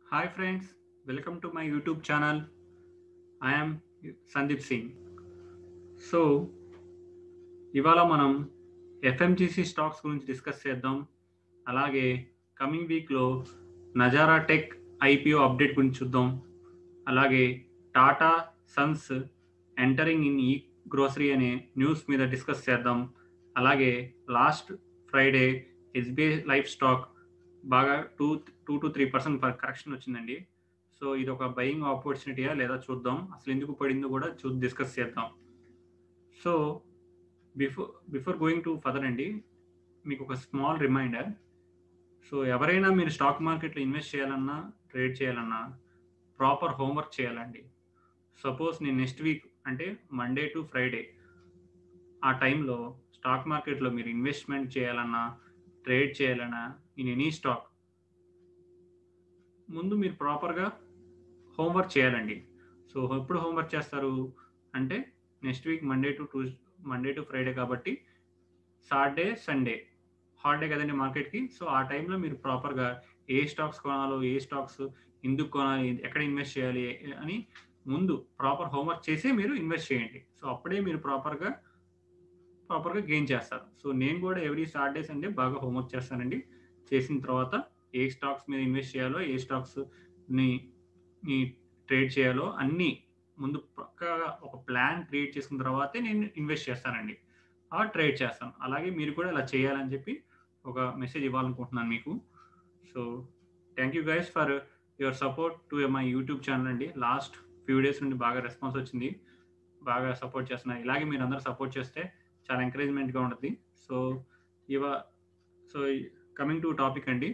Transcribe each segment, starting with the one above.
Hi friends, welcome to my YouTube channel. I am Sandeep Singh so ఇవాళ మనం ఎఫ్ఎంజిసి stocks గురించి discuss చేద్దాం అలాగే కమింగ్ వీక్లో నజారా టెక్ ఐపీఓ అప్డేట్ గురించి చూద్దాం అలాగే టాటా సన్స్ ఎంటరింగ్ ఇన్ ఈ గ్రోసరీ అనే న్యూస్ మీద డిస్కస్ చేద్దాం అలాగే last Friday SBI life stock బాగా two two to three percent correction వచ్చిందండి సో ఇది ఒక బయింగ్ ఆపర్చునిటీయా లేదా చూద్దాం అసలు ఎందుకు పడిందో కూడా చూ డిస్కస్ చేద్దాం so before before going to further అండి మీకు ఒక స్మాల్ రిమైండర్ సో ఎవరైనా మీరు స్టాక్ మార్కెట్లో ఇన్వెస్ట్ చేయాలన్నా ట్రేడ్ చేయాలన్నా ప్రాపర్ హోంవర్క్ చేయాలండి సపోజ్ నేను నెక్స్ట్ వీక్ అంటే మండే టు ఫ్రైడే ఆ టైంలో స్టాక్ మార్కెట్లో మీరు ఇన్వెస్ట్మెంట్ చేయాలన్నా ట్రేడ్ చేయాలన్నా ఇన్ ఎనీ స్టాక్ ముందు మీరు ప్రాపర్గా హోంవర్క్ చేయాలండి సో ఎప్పుడు హోంవర్క్ చేస్తారు అంటే next week Monday to two Monday to Friday కాబట్టి సాటర్డే సండే హాలిడే కదండి మార్కెట్కి సో ఆ టైంలో మీరు ప్రాపర్గా ఏ స్టాక్స్ కొనాలో ఏ స్టాక్స్ ఎందుకు కొనాలి ఎక్కడ ఇన్వెస్ట్ చేయాలి అని ముందు ప్రాపర్ హోంవర్క్ చేసి మీరు ఇన్వెస్ట్ చేయండి సో అప్పుడే మీరు ప్రాపర్గా ప్రాపర్గా గెయిన్ చేస్తారు సో నేను కూడా ఎవ్రీ సాటర్డే సండే బాగా హోంవర్క్ చేస్తానండి చేసిన తర్వాత ఏ స్టాక్స్ మీద ఇన్వెస్ట్ చేయాలో ఏ స్టాక్స్ని ని ట్రేడ్ చేయాలో అన్నీ ముందు పక్కగా ఒక ప్లాన్ క్రియేట్ చేసుకున్న తర్వాతే నేను ఇన్వెస్ట్ చేస్తానండి ఆ ట్రేడ్ చేస్తాను అలాగే మీరు కూడా ఇలా చేయాలని చెప్పి ఒక మెసేజ్ ఇవ్వాలనుకుంటున్నాను మీకు so thank you guys for your support to my YouTube channel అండి లాస్ట్ ఫ్యూ డేస్ నుండి బాగా రెస్పాన్స్ వచ్చింది బాగా సపోర్ట్ చేస్తున్నారు ఇలాగే మీరు అందరూ సపోర్ట్ చేస్తే చాలా ఎంకరేజ్మెంట్గా ఉంటుంది సో ఇవ సో కమింగ్ టు టాపిక్ అండి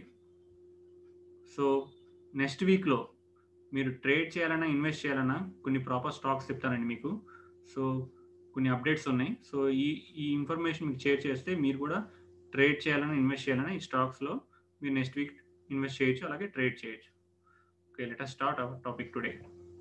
సో నెక్స్ట్ వీక్లో మీరు ట్రేడ్ చేయాలన్నా ఇన్వెస్ట్ చేయాలన్నా కొన్ని ప్రాపర్ స్టాక్స్ చెప్తానండి మీకు సో కొన్ని అప్డేట్స్ ఉన్నాయి సో ఈ ఈ ఇన్ఫర్మేషన్ మీకు షేర్ చేస్తే మీరు కూడా ట్రేడ్ చేయాలన్నా ఇన్వెస్ట్ చేయాలన్నా ఈ స్టాక్స్లో మీరు నెక్స్ట్ వీక్ ఇన్వెస్ట్ చేయొచ్చు అలాగే ట్రేడ్ చేయొచ్చు okay let start our topic today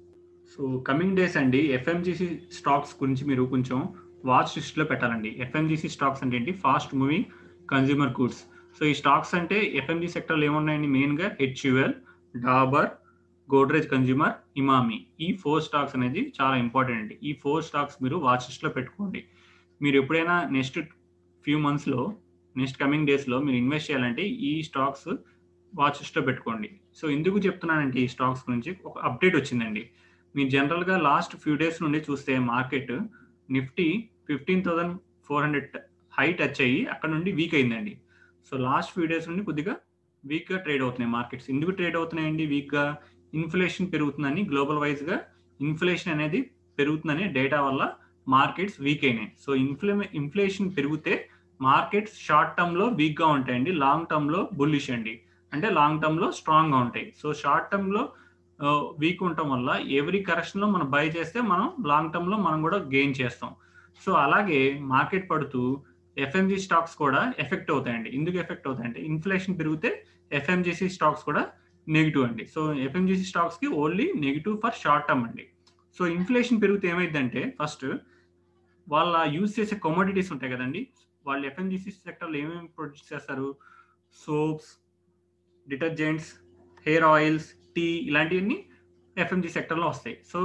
so coming days అండి ఎఫ్ఎంజీసీ స్టాక్స్ గురించి మీరు కొంచెం వాచ్ లిస్ట్లో పెట్టాలండి ఎఫ్ఎంజీసీ స్టాక్స్ అంటే ఏంటి fast moving consumer goods so ఈ స్టాక్స్ అంటే ఎఫ్ఎంజీ సెక్టర్లో ఏమున్నాయండి మెయిన్గా హెచ్యుఎల్ డాబర్ గోడ్రేజ్ కన్జ్యూమర్ ఇమామి ఈ ఫోర్ స్టాక్స్ అనేది చాలా ఇంపార్టెంట్ అండి ఈ ఫోర్ స్టాక్స్ మీరు వాచ్ లిస్ట్లో పెట్టుకోండి మీరు ఎప్పుడైనా నెక్స్ట్ ఫ్యూ మంత్స్లో నెక్స్ట్ కమింగ్ డేస్లో మీరు ఇన్వెస్ట్ చేయాలంటే ఈ స్టాక్స్ వాచ్ లిస్ట్లో పెట్టుకోండి సో ఎందుకు చెప్తున్నానంటే ఈ స్టాక్స్ గురించి ఒక అప్డేట్ వచ్చిందండి మీరు జనరల్గా లాస్ట్ ఫ్యూ డేస్ నుండి చూస్తే market Nifty fifteen thousand four hundred high touch అయ్యి అక్కడ నుండి వీక్ అయిందండి సో లాస్ట్ ఫ్యూ డేస్ నుండి కొద్దిగా వీక్గా ట్రేడ్ అవుతున్నాయి మార్కెట్స్ ఎందుకు ట్రేడ్ అవుతున్నాయండి వీక్గా ఇన్ఫ్లేషన్ పెరుగుతుందని గ్లోబల్ వైజ్గా ఇన్ఫ్లేషన్ అనేది పెరుగుతుందనే డేటా వల్ల మార్కెట్స్ వీక్ అయినాయి సో ఇన్ఫ్లే ఇన్ఫ్లేషన్ పెరిగితే మార్కెట్స్ షార్ట్ టర్మ్లో వీక్గా ఉంటాయండి లాంగ్ టర్మ్లో బుల్లిష్ అండి అంటే లాంగ్ టర్మ్లో స్ట్రాంగ్గా ఉంటాయి సో షార్ట్ టర్మ్లో వీక్ ఉండటం వల్ల ఎవ్రీ కరెక్షన్లో మనం బై చేస్తే మనం లాంగ్ టర్మ్లో మనం కూడా గెయిన్ చేస్తాం సో అలాగే మార్కెట్ పడుతూ ఎఫ్ఎంజీ స్టాక్స్ కూడా ఎఫెక్ట్ అవుతాయండి ఎందుకు ఎఫెక్ట్ అవుతాయంటే ఇన్ఫ్లేషన్ పెరిగితే ఎఫ్ఎంజీసీ స్టాక్స్ కూడా నెగిటివ్ అండి సో ఎఫ్ఎంజీసీ స్టాక్స్కి only negative for short term అండి సో ఇన్ఫ్లేషన్ పెరిగితే ఏమైందంటే ఫస్ట్ వాళ్ళ యూజ్ చేసే కమోడిటీస్ ఉంటాయి కదండి వాళ్ళు ఎఫ్ఎంజీసీ సెక్టర్లో ఏమేమి ప్రొడ్యూస్ చేస్తారు soaps detergents hair oils tea ఇలాంటివన్నీ ఎఫ్ఎంజీ సెక్టర్లో వస్తాయి సో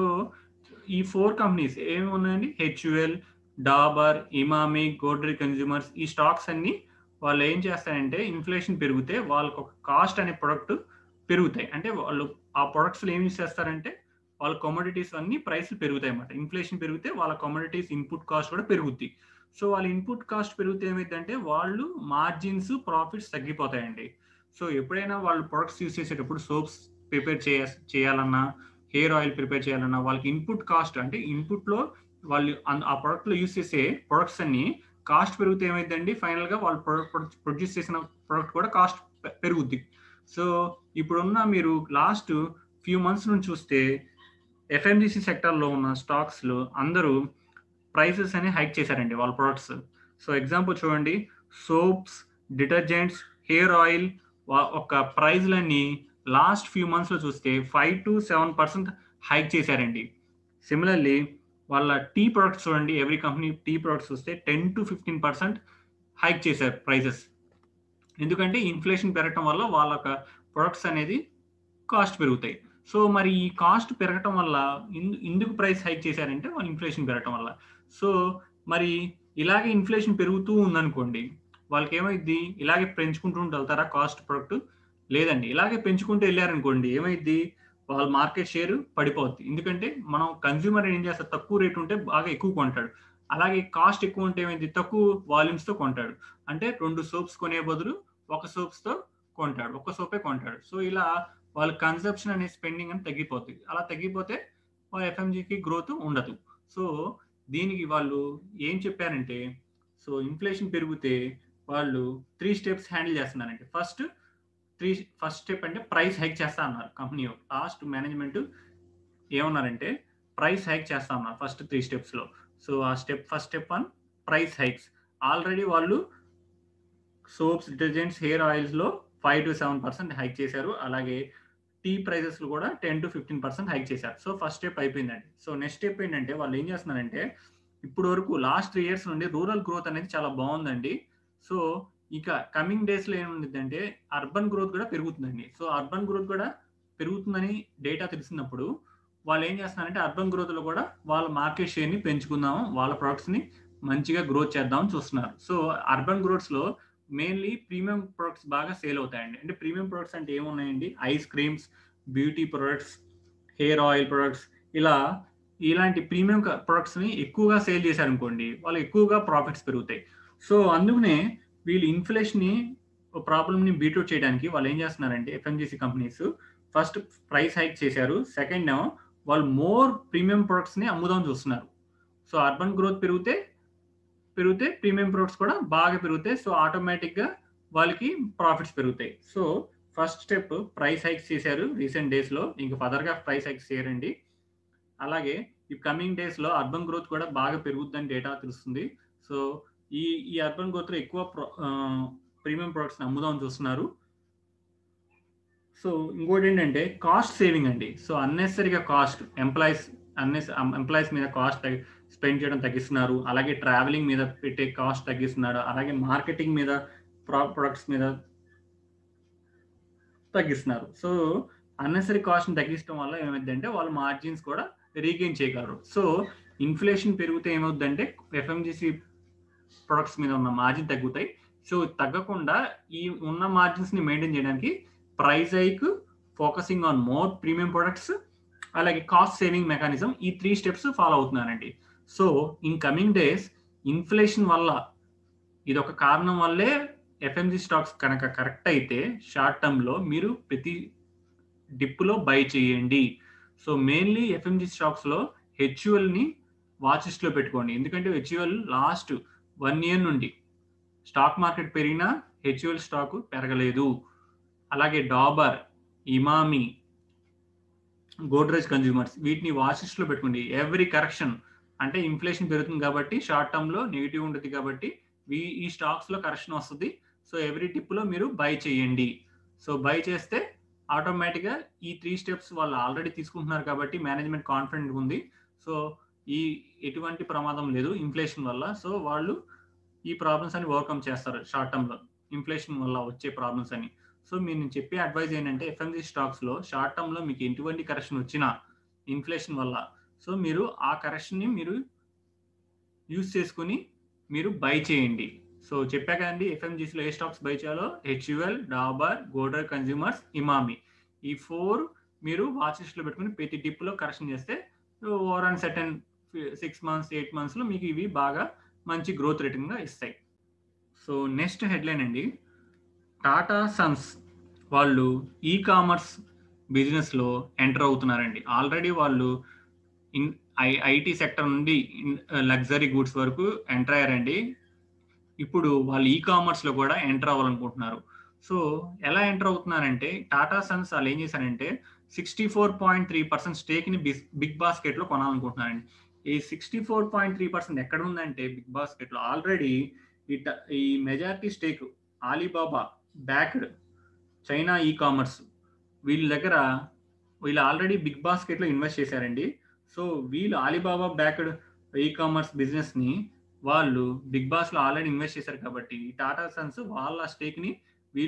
ఈ ఫోర్ కంపెనీస్ ఏమి ఉన్నాయండి హెచ్యుఎల్ డాబర్ ఇమామి గోడ్రీ కన్జ్యూమర్స్ ఈ స్టాక్స్ అన్ని వాళ్ళు ఏం చేస్తారంటే ఇన్ఫ్లేషన్ పెరిగితే వాళ్ళకు ఒక కాస్ట్ అనే ప్రొడక్ట్ పెరుగుతాయి అంటే వాళ్ళు ఆ ప్రొడక్ట్స్లో ఏం యూస్ చేస్తారంటే వాళ్ళ కమోడిటీస్ అన్ని ప్రైస్లు పెరుగుతాయి అన్నమాట ఇన్ఫ్లేషన్ పెరిగితే వాళ్ళ కమోడిటీస్ ఇన్పుట్ కాస్ట్ కూడా పెరుగుద్ది సో వాళ్ళ ఇన్పుట్ కాస్ట్ పెరిగితే ఏమైందంటే వాళ్ళు మార్జిన్స్ ప్రాఫిట్స్ తగ్గిపోతాయండి సో ఎప్పుడైనా వాళ్ళు ప్రొడక్ట్స్ యూస్ చేసేటప్పుడు సోప్స్ ప్రిపేర్ చేయ చేయాలన్నా హెయిర్ ఆయిల్ ప్రిపేర్ చేయాలన్నా వాళ్ళకి ఇన్పుట్ కాస్ట్ అంటే ఇన్పుట్లో వాళ్ళు ఆ ప్రొడక్ట్లో యూస్ చేసే ప్రొడక్ట్స్ అన్ని కాస్ట్ పెరిగితే ఏమైందండి ఫైనల్గా వాళ్ళు ప్రొడక్ట్ ప్రొడ్యూస్ చేసిన ప్రొడక్ట్ కూడా కాస్ట్ పెరుగుద్ది సో ఇప్పుడున్న మీరు లాస్ట్ ఫ్యూ మంత్స్ నుంచి చూస్తే ఎఫ్ఎంజిసి సెక్టర్లో ఉన్న స్టాక్స్లు అందరూ ప్రైసెస్ అని హైక్ చేశారండి వాళ్ళ ప్రొడక్ట్స్ సో ఎగ్జాంపుల్ చూడండి సోప్స్ డిటర్జెంట్స్ హెయిర్ ఆయిల్ ఒక ప్రైజ్లన్నీ లాస్ట్ ఫ్యూ మంత్స్లో చూస్తే five to seven percent hike చేశారండి సిమిలర్లీ వాళ్ళ టీ ప్రొడక్ట్స్ చూడండి ఎవ్రీ కంపెనీ టీ ప్రొడక్ట్స్ చూస్తే ten to fifteen percent hike చేశారు ప్రైసెస్ ఎందుకంటే ఇన్ఫ్లేషన్ పెరగటం వల్ల వాళ్ళ ప్రొడక్ట్స్ అనేది కాస్ట్ పెరుగుతాయి సో మరి ఈ కాస్ట్ పెరగటం వల్ల ఇందు ఎందుకు ప్రైస్ హైక్ చేశారంటే వాళ్ళు ఇన్ఫ్లేషన్ పెరగటం వల్ల సో మరి ఇలాగే ఇన్ఫ్లేషన్ పెరుగుతూ ఉందనుకోండి వాళ్ళకి ఏమైద్ది ఇలాగే పెంచుకుంటూ వెళ్తారా కాస్ట్ ప్రొడక్ట్ లేదండి ఇలాగే పెంచుకుంటూ వెళ్ళారనుకోండి ఏమైద్ది వాళ్ళ మార్కెట్ షేర్ పడిపోద్ది ఎందుకంటే మనం కన్జ్యూమర్ ఏం చేస్తారు తక్కువ రేట్ ఉంటే బాగా ఎక్కువ కొంటాడు అలాగే కాస్ట్ ఎక్కువ ఉంటే ఏమైంది తక్కువ వాల్యూమ్స్తో కొంటాడు అంటే రెండు సోప్స్ కొనే బదులు ఒక సోప్స్తో కొంటాడు ఒక సోపే కొంటాడు సో ఇలా వాళ్ళ కన్సప్షన్ అనే స్పెండింగ్ అని తగ్గిపోతుంది అలా తగ్గిపోతే వాళ్ళ ఎఫ్ఎంజీకి గ్రోత్ ఉండదు సో దీనికి వాళ్ళు ఏం చెప్పారంటే సో ఇన్ఫ్లేషన్ పెరిగితే వాళ్ళు త్రీ స్టెప్స్ హ్యాండిల్ చేస్తున్నారంటే ఫస్ట్ త్రీ ఫస్ట్ స్టెప్ అంటే ప్రైస్ హైక్ చేస్తా అన్నారు కంపెనీ లాస్ట్ మేనేజ్మెంట్ ఏమన్నారంటే ప్రైస్ హైక్ చేస్తా ఉన్నారు ఫస్ట్ త్రీ స్టెప్స్లో సో ఆ step first step one price hikes already వాళ్ళు సోప్స్ డిటర్జెంట్స్ హెయిర్ ఆయిల్స్లో five to seven percent hike చేశారు అలాగే టీ ప్రైజెస్లో కూడా ten to fifteen percent hike చేశారు సో ఫస్ట్ స్టెప్ అయిపోయిందండి సో నెక్స్ట్ స్టెప్ ఏంటంటే వాళ్ళు ఏం చేస్తున్నారంటే ఇప్పుడు వరకు లాస్ట్ త్రీ ఇయర్స్ నుండి రూరల్ గ్రోత్ అనేది చాలా బాగుందండి సో ఇక కమింగ్ డేస్లో ఏముందంటే అర్బన్ గ్రోత్ కూడా పెరుగుతుందండి సో అర్బన్ గ్రోత్ కూడా పెరుగుతుందని డేటా తెలిసినప్పుడు వాళ్ళు ఏం చేస్తున్నారంటే అర్బన్ గ్రోత్లో కూడా వాళ్ళ మార్కెట్ షేర్ని పెంచుకుందాం వాళ్ళ ప్రొడక్ట్స్ని మంచిగా గ్రోత్ చేద్దామని చూస్తున్నారు సో అర్బన్ గ్రోత్స్లో మెయిన్లీ ప్రీమియం ప్రొడక్ట్స్ బాగా సేల్ అవుతాయండి అంటే ప్రీమియం ప్రొడక్ట్స్ అంటే ఏమున్నాయండి ice creams beauty products hair oil products ఇలా ఇలాంటి ప్రీమియం ప్రొడక్ట్స్ని ఎక్కువగా సేల్ చేశారనుకోండి వాళ్ళు ఎక్కువగా ప్రాఫిట్స్ పెరుగుతాయి సో అందుకనే వీళ్ళు ఇన్ఫ్లేషన్ని ప్రాబ్లమ్ని బీట్అవుట్ చేయడానికి వాళ్ళు ఏం చేస్తున్నారంటే FMGC companies first price hike చేశారు సెకండ్ ఏమో వాళ్ళు మోర్ ప్రీమియం ప్రొడక్ట్స్ని అమ్ముదాం చూస్తున్నారు సో అర్బన్ గ్రోత్ పెరిగితే పెరిగితే ప్రీమియం ప్రొడక్ట్స్ కూడా బాగా పెరుగుతాయి సో ఆటోమేటిక్గా వాళ్ళకి ప్రాఫిట్స్ పెరుగుతాయి so first step price hikes చేశారు రీసెంట్ డేస్లో ఇంకా ఫర్దర్గా ప్రైస్ హైక్స్ చేయరండి అలాగే ఈ కమింగ్ డేస్లో అర్బన్ గ్రోత్ కూడా బాగా పెరుగుద్దని డేటా తెలుస్తుంది సో ఈ ఈ అర్బన్ గ్రోత్లో ఎక్కువ ప్రీమియం ప్రొడక్ట్స్ని అమ్ముదామని చూస్తున్నారు సో ఇంకోటి ఏంటంటే కాస్ట్ సేవింగ్ అండి సో అన్నెసరీగా కాస్ట్ ఎంప్లాయీస్ అన్నెస్ ఎంప్లాయీస్ మీద కాస్ట్ స్పెండ్ చేయడం తగ్గిస్తున్నారు అలాగే ట్రావెలింగ్ మీద పెట్టే కాస్ట్ తగ్గిస్తున్నారు అలాగే మార్కెటింగ్ మీద ప్రొడక్ట్స్ మీద తగ్గిస్తున్నారు సో అన్నెసరీ కాస్ట్ని తగ్గించడం వల్ల ఏమైందంటే వాళ్ళ మార్జిన్స్ కూడా రీగెయిన్ చేయగలరు సో ఇన్ఫ్లేషన్ పెరిగితే ఏమవుతుందంటే ఎఫ్ఎంజీసీ ప్రొడక్ట్స్ మీద ఉన్న మార్జిన్ తగ్గుతాయి సో తగ్గకుండా ఈ ఉన్న మార్జిన్స్ని మెయింటైన్ చేయడానికి price hike focusing on more premium products అలాగే కాస్ట్ సేవింగ్ మెకానిజం ఈ త్రీ స్టెప్స్ ఫాలో అవుతున్నానండి so in coming days inflation వల్ల ఇది ఒక కారణం వల్లే ఎఫ్ఎంజీ స్టాక్స్ కనుక కరెక్ట్ అయితే షార్ట్ టర్మ్లో మీరు ప్రతి డిప్లో బై చేయండి సో మెయిన్లీ ఎఫ్ఎంజీ స్టాక్స్లో హెచ్యుఎల్ని వాచెస్లో పెట్టుకోండి ఎందుకంటే హెచ్యుఎల్ లాస్ట్ వన్ ఇయర్ నుండి స్టాక్ మార్కెట్ పెరిగినా హెచ్యుఎల్ స్టాక్ పెరగలేదు అలాగే డాబర్ ఇమామి గోడ్రేజ్ కన్జ్యూమర్స్ వీటిని వాచెస్లో పెట్టుకోండి ఎవ్రీ కరెక్షన్ అంటే ఇన్ఫ్లేషన్ పెరుగుతుంది కాబట్టి షార్ట్ టర్మ్లో నెగిటివ్ ఉంటుంది కాబట్టి ఈ స్టాక్స్లో కరెక్షన్ వస్తుంది సో ఎవ్రీ టిప్లో మీరు బై చేయండి సో బై చేస్తే ఆటోమేటిక్గా ఈ త్రీ స్టెప్స్ వాళ్ళు ఆల్రెడీ తీసుకుంటున్నారు కాబట్టి మేనేజ్మెంట్ కాన్ఫిడెంట్ ఉంది సో ఈ ఎటువంటి ప్రమాదం లేదు ఇన్ఫ్లేషన్ వల్ల సో వాళ్ళు ఈ ప్రాబ్లమ్స్ అని ఓవర్కమ్ చేస్తారు షార్ట్ టర్మ్లో ఇన్ఫ్లేషన్ వల్ల వచ్చే ప్రాబ్లమ్స్ అని సో మీరు నేను చెప్పే అడ్వైజ్ ఏంటంటే ఎఫ్ఎంజీ స్టాక్స్లో షార్ట్ టర్మ్లో మీకు ఎటువంటి కరెక్షన్ వచ్చినా ఇన్ఫ్లేషన్ వల్ల సో మీరు ఆ కరెక్షన్ని మీరు యూస్ చేసుకుని మీరు బై చేయండి సో చెప్పా కదండి ఎఫ్ఎంజీసీలో ఏ స్టాక్స్ బై చేయాలో హెచ్యుఎల్ డాబర్ గోడర్ కన్జ్యూమర్స్ ఇమామి ఈ ఫోర్ మీరు వాచ్ లిస్ట్లో పెట్టుకుని ప్రతి డిప్లో కరెక్షన్ చేస్తే ఓవర్ అండ్ సెటన్ సిక్స్ మంత్స్ ఎయిట్ మంత్స్లో మీకు ఇవి బాగా మంచి గ్రోత్ రేటింగ్గా ఇస్తాయి సో నెక్స్ట్ హెడ్లైన్ అండి టాటా సన్స్ వాళ్ళు ఈ కామర్స్ బిజినెస్లో ఎంటర్ అవుతున్నారండి ఆల్రెడీ వాళ్ళు ఇన్ ఐ ఐటీ సెక్టర్ నుండి లగ్జరీ గూడ్స్ వరకు ఎంటర్ అయ్యారండి ఇప్పుడు వాళ్ళు ఈ కామర్స్లో కూడా ఎంటర్ అవ్వాలనుకుంటున్నారు సో ఎలా ఎంటర్ అవుతున్నారంటే టాటా సన్స్ వాళ్ళు ఏం చేశారంటే sixty four point three percent స్టేక్ని బిగ్ బాస్కెట్లో కొనాలనుకుంటున్నారండి ఈ sixty four point three percent ఎక్కడ ఉందంటే బిగ్ బాస్కెట్లో ఆల్రెడీ ఈ ఈ majority stake Alibaba backed China e commerce వీళ్ళ దగ్గర వీళ్ళు ఆల్రెడీ బిగ్ బాస్కెట్లో ఇన్వెస్ట్ చేశారండి సో వీళ్ళు ఆలీబాబా బ్యాక్డ్ ఈ కామర్స్ బిజినెస్ని వాళ్ళు బిగ్ బాస్లో ఆల్రెడీ ఇన్వెస్ట్ చేశారు కాబట్టి టాటా సన్స్ వాళ్ళ స్టేక్ని వీళ్ళు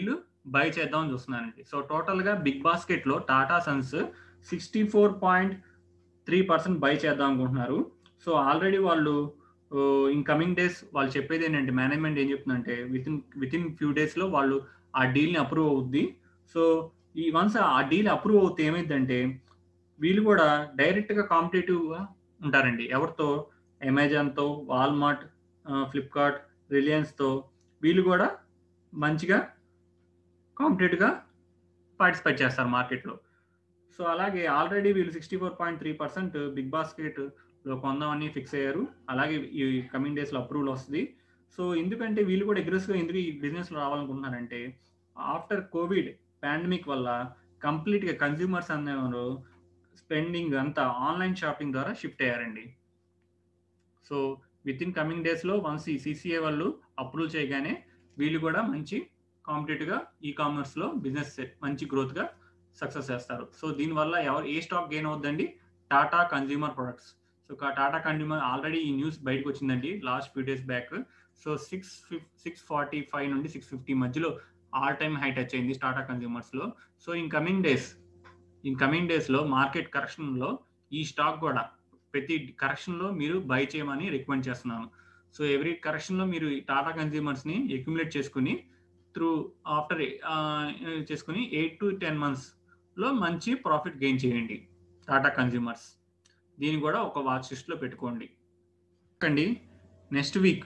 బై చేద్దామని చూస్తున్నానండి సో టోటల్గా బిగ్ బాస్కెట్లో Tata sons sixty four point three percent buy చేద్దాం అనుకుంటున్నారు సో ఆల్రెడీ వాళ్ళు ఇన్ కమింగ్ డేస్ వాళ్ళు చెప్పేది ఏంటంటే మేనేజ్మెంట్ ఏం చెప్తుందంటే with in with in few డేస్లో వాళ్ళు ఆ డీల్ని అప్రూవ్ అవుద్ది సో ఈ వన్స్ ఆ డీల్ అప్రూవ్ అవుతే ఏమైందంటే వీళ్ళు కూడా డైరెక్ట్గా కాంపిటేటివ్గా ఉంటారండి ఎవరితో అమెజాన్తో వాల్మార్ట్ ఫ్లిప్కార్ట్ రిలయన్స్తో వీళ్ళు కూడా మంచిగా కాంపిటేటివ్గా పార్టిసిపేట్ చేస్తారు మార్కెట్లో సో అలాగే ఆల్రెడీ వీళ్ళు sixty four point three percent big బాస్కెట్లో కొందామని ఫిక్స్ అయ్యారు అలాగే ఈ కమింగ్ డేస్లో అప్రూవల్ వస్తుంది సో ఎందుకంటే వీళ్ళు కూడా అగ్రెసివ్గా ఎందుకు ఈ బిజినెస్లో రావాలనుకుంటున్నారంటే ఆఫ్టర్ కోవిడ్ పాండమిక్ వల్ల కంప్లీట్గా కన్జ్యూమర్స్ అనేవారు స్పెండింగ్ అంతా ఆన్లైన్ షాపింగ్ ద్వారా షిఫ్ట్ అయ్యారండి సో విత్ ఇన్ కమింగ్ డేస్లో వన్స్ ఈ సిసిఏ వాళ్ళు అప్రూవ్ చేయగానే వీళ్ళు కూడా మంచి కాంపిటేటివ్గా ఈ కామర్స్లో బిజినెస్ మంచి గ్రోత్గా సక్సెస్ చేస్తారు సో దీనివల్ల ఎవరు ఏ స్టాక్ గెయిన్ అవుద్దండి Tata consumer products so Tata consumer already ఈ న్యూస్ బయటకు వచ్చిందండి last few days back so six ఫిఫ్ సిక్స్ ఫార్టీ ఫైవ్ నుండి సిక్స్ ఫిఫ్టీ మధ్యలో ఆల్ టైమ్ హై టచ్ అయింది టాటా కన్జ్యూమర్స్లో so in coming days in coming డేస్లో మార్కెట్ కరెక్షన్లో ఈ స్టాక్ కూడా ప్రతి కరెక్షన్లో మీరు బై చేయమని రికమెండ్ చేస్తున్నాను సో ఎవ్రీ కరెక్షన్లో మీరు టాటా కన్జ్యూమర్స్ని అక్యుములేట్ చేసుకుని త్రూ ఆఫ్టర్ చేసుకుని ఎయిట్ టు టెన్ మంత్స్లో మంచి ప్రాఫిట్ గెయిన్ చేయండి టాటా కన్జ్యూమర్స్ దీన్ని కూడా ఒక వాచ్ లిస్ట్లో పెట్టుకోండి అండి next week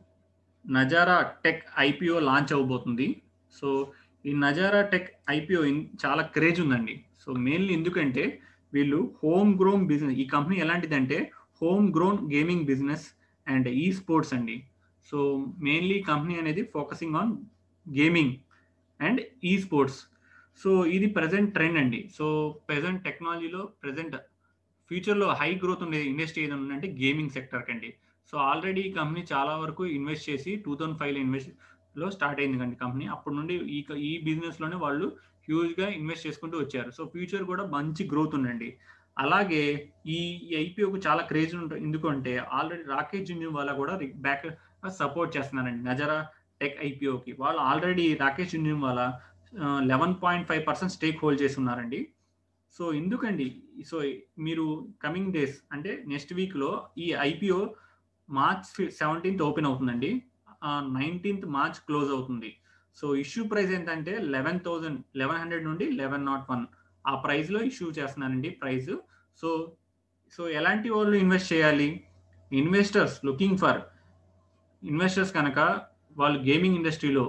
Nazara tech IPO launch అవబోతుంది సో ఈ నజారా టెక్ ఐపీఓ చాలా క్రేజ్ ఉందండి సో మెయిన్లీ ఎందుకంటే వీళ్ళు హోమ్ గ్రోన్ బిజినెస్ ఈ కంపెనీ ఎలాంటిదంటే home grown gaming business and esports అండి సో మెయిన్లీ కంపెనీ అనేది focusing on gaming and esports so ఇది ప్రజెంట్ ట్రెండ్ అండి సో ప్రజెంట్ టెక్నాలజీలో ప్రజెంట్ ఫ్యూచర్లో హై గ్రోత్ ఉండే ఇండస్ట్రీ ఏదైనా ఉందంటే గేమింగ్ సెక్టర్ కండి సో ఆల్రెడీ ఈ కంపెనీ చాలా వరకు ఇన్వెస్ట్ చేసి టూ థౌజండ్ ఫైవ్లో ఇన్వెస్ట్ లో స్టార్ట్ అయింది కండి కంపెనీ అప్పటి నుండి ఈ ఈ బిజినెస్లోనే వాళ్ళు హ్యూజ్గా ఇన్వెస్ట్ చేసుకుంటూ వచ్చారు సో ఫ్యూచర్ కూడా మంచి గ్రోత్ ఉందండి అలాగే ఈ ఐపీఓకు చాలా క్రేజ్ ఉంటుంది ఎందుకంటే ఆల్రెడీ రాకేష్ జున్యూ వాళ్ళ కూడా బ్యాక్ సపోర్ట్ చేస్తున్నారండి నజరా టెక్ ఐపీఓకి వాళ్ళు ఆల్రెడీ రాకేష్ జున్యూ వాళ్ళ eleven point five percent stake hold చేసి ఉన్నారండి సో ఎందుకండి సో మీరు కమింగ్ డేస్ అంటే నెక్స్ట్ వీక్లో ఈ ఐపీఓ మార్చ్ సెవెంటీన్త్ ఓపెన్ అవుతుందండి నైన్టీన్త్ మార్చ్ క్లోజ్ అవుతుంది సో ఇష్యూ ప్రైస్ ఏంటంటే లెవెన్ థౌజండ్ లెవెన్ హండ్రెడ్ నుండి లెవెన్ నాట్ వన్ ఆ ప్రైస్లో ఇష్యూ చేస్తున్నానండి ప్రైస్ సో సో ఎలాంటి వాళ్ళు ఇన్వెస్ట్ చేయాలి ఇన్వెస్టర్స్ లుకింగ్ ఫర్ ఇన్వెస్టర్స్ కనుక వాళ్ళు గేమింగ్ ఇండస్ట్రీలో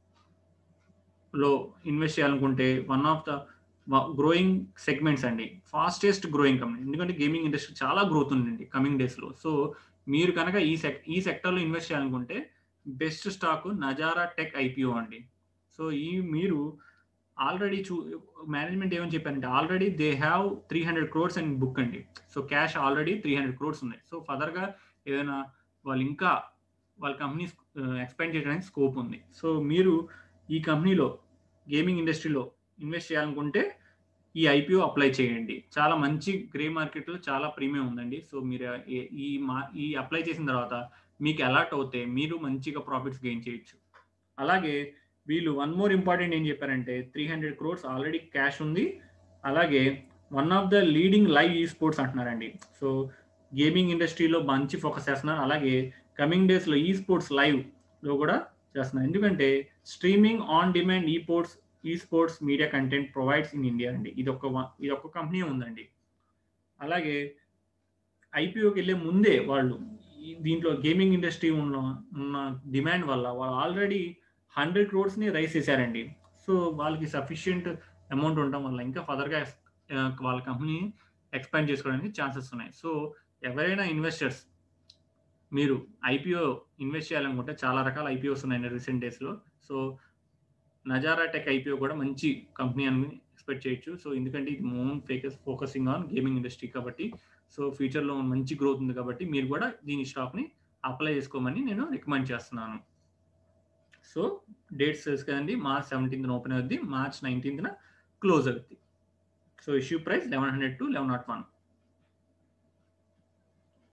లో ఇన్వెస్ట్ చేయాలనుకుంటే one of the growing segments అండి ఫాస్టెస్ట్ గ్రోయింగ్ కంపెనీ ఎందుకంటే గేమింగ్ ఇండస్ట్రీ చాలా గ్రోత్ ఉందండి కమింగ్ డేస్లో సో మీరు కనుక ఈ సెక్ ఈ సెక్టర్లో ఇన్వెస్ట్ చేయాలనుకుంటే best stock Nazara tech IPO అండి సో ఈ మీరు ఆల్రెడీ చూ మేనేజ్మెంట్ ఏమని చెప్పారంటే already they have three hundred crores and book అండి so cash already three hundred crores ఉన్నాయి సో ఫర్దర్గా ఏదైనా వాళ్ళు ఇంకా వాళ్ళ కంపెనీ ఎక్స్పాండ్ చేయడానికి స్కోప్ ఉంది సో మీరు ఈ కంపెనీలో గేమింగ్ ఇండస్ట్రీలో ఇన్వెస్ట్ చేయాలనుకుంటే ఈ ఐపీఓ అప్లై చేయండి చాలా మంచి గ్రే మార్కెట్లో చాలా ప్రీమియం ఉందండి సో మీరు ఈ మా ఈ అప్లై చేసిన తర్వాత మీకు అలర్ట్ అవుతే మీరు మంచిగా ప్రాఫిట్స్ గెయిన్ చేయొచ్చు అలాగే వీళ్ళు వన్ మోర్ ఇంపార్టెంట్ ఏం చెప్పారంటే three hundred crores already cash ఉంది అలాగే one of the leading live esports అంటున్నారండి సో గేమింగ్ ఇండస్ట్రీలో మంచి ఫోకస్ చేస్తున్నారు అలాగే కమింగ్ డేస్లో ఈ స్పోర్ట్స్ లైవ్లో కూడా చేస్తున్నారు ఎందుకంటే streaming on demand esports esports media content provides in India అండి ఇది ఒక ఇది ఒక కంపెనీ ఉందండి అలాగే ఐపీఓకి వెళ్ళే ముందే వాళ్ళు దీంట్లో గేమింగ్ ఇండస్ట్రీ ఉన్న ఉన్న డిమాండ్ వల్ల వాళ్ళు ఆల్రెడీ హండ్రెడ్ క్రోడ్స్ని రైస్ చేశారండి సో వాళ్ళకి సఫిషియంట్ అమౌంట్ ఉండటం వల్ల ఇంకా ఫర్దర్గా వాళ్ళ కంపెనీ ఎక్స్పాండ్ చేసుకోవడానికి ఛాన్సెస్ ఉన్నాయి సో ఎవరైనా ఇన్వెస్టర్స్ మీరు ఐపీఓ ఇన్వెస్ట్ చేయాలనుకుంటే చాలా రకాల ఐపీఓస్ ఉన్నాయి రీసెంట్ డేస్లో సో నజారా టెక్ ఐపీఓ కూడా మంచి కంపెనీ అని ఎక్స్పెక్ట్ చేయొచ్చు సో ఎందుకంటే ఇది మోన్ ఫేకస్ ఫోకసింగ్ ఆన్ గేమింగ్ ఇండస్ట్రీ కాబట్టి సో ఫ్యూచర్లో మంచి గ్రోత్ ఉంది కాబట్టి మీరు కూడా దీని స్టాక్ని అప్లై చేసుకోమని నేను రికమెండ్ చేస్తున్నాను సో డేట్స్ తెలుసు కదండి మార్చ్ సెవెంటీన్త్ ఓపెన్ అవుద్ది మార్చ్ నైన్టీన్త్న క్లోజ్ అవుద్ది so issue price eleven hundred to eleven naught one